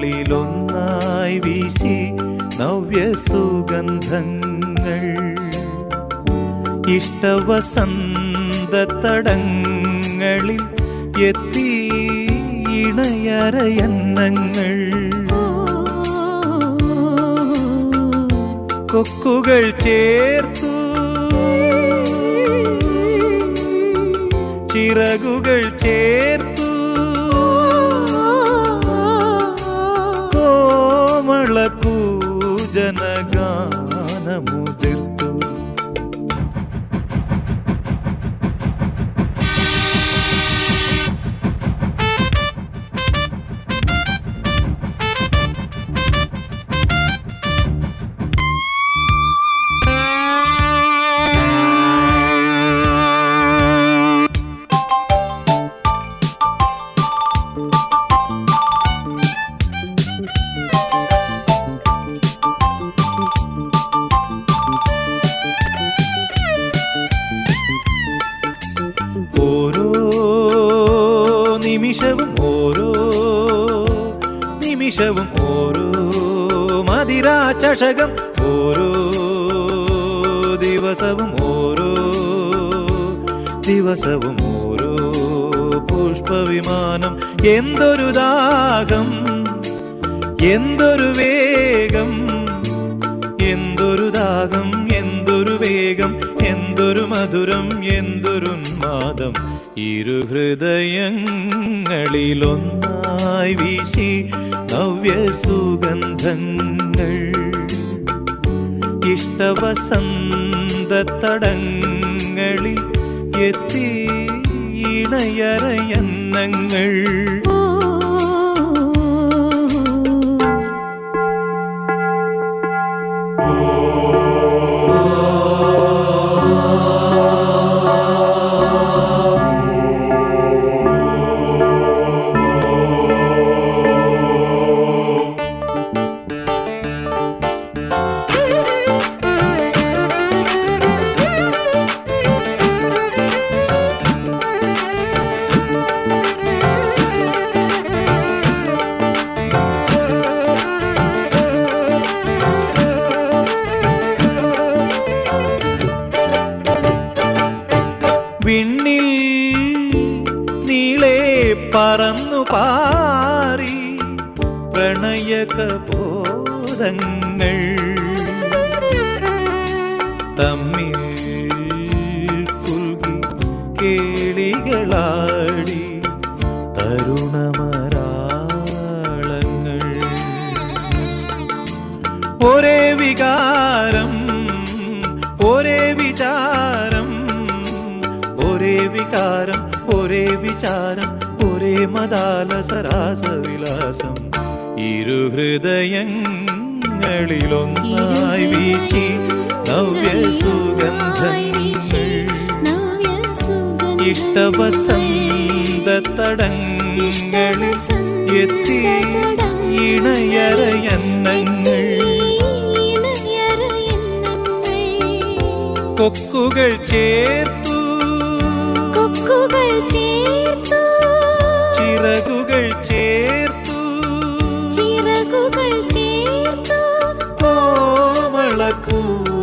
ഇഷ്ടവസന്തതടങ്ങളിലൊന്നായി വീശി നവ്യസുഗന്ധങ്ങൾ ഇഷ്ടവസന്തതടങ്ങളിൽ എത്തി ഇണയരയന്നങ്ങൾ കൊക്കുകൾ ചേർത്തു ചിറകുകൾ ചേർത്തു കോമള കൂജനഗാനമുതിർത്തു ഓരോ നിമിഷവും ഓരോ നിമിഷവും ഓരോ മതിരാ ചഷകം ഓരോ ദിവസവും ഓരോ ദിവസവും ഓരോ പുഷ്പവിമാനം എന്തൊരു ദാഹം എന്തൊരു വേഗം എന്തൊരു ദാഹം എന്തൊരു വേഗം എന്തൊരു മധുരം എന്തൊരു ഉന്മാദം ഇരു ഹൃദയങ്ങളിലൊന്നായി വീശി നവ്യസുഗന്ധങ്ങൾ ഇഷ്ടവസന്തതടങ്ങളിൽ എത്തി ഇണയരയന്നങ്ങൾ വിണ്ണിൽ നീളെ പറന്നു പാറി പ്രണയകബോധങ്ങൾ തമ്മിൽ കുൽകി കേളികളാടി തരുണമരാളങ്ങൾ ഒരേ വികാരം ഒരേ വിചാരം ഒരേ വികാരം ഒരേ വിചാരം ഒരേ മദാലസരാസവിലാസം ഇരു ഹൃദയങ്ങളിലൊന്നായി വീശി നവ്യസുഗന്ധങ്ങൾ ഇഷ്ടവസന്തതടങ്ങളിൽ എത്തി ഇണയറയന്നങ്ങൾ കൊക്കുകൾ ചേർത്തു കൊക്കുകൾ ചേർത്തു ചിറകുകൾ ചേർത്തു ചിറകുകൾ ചേർത്തു കോമളക്കൂ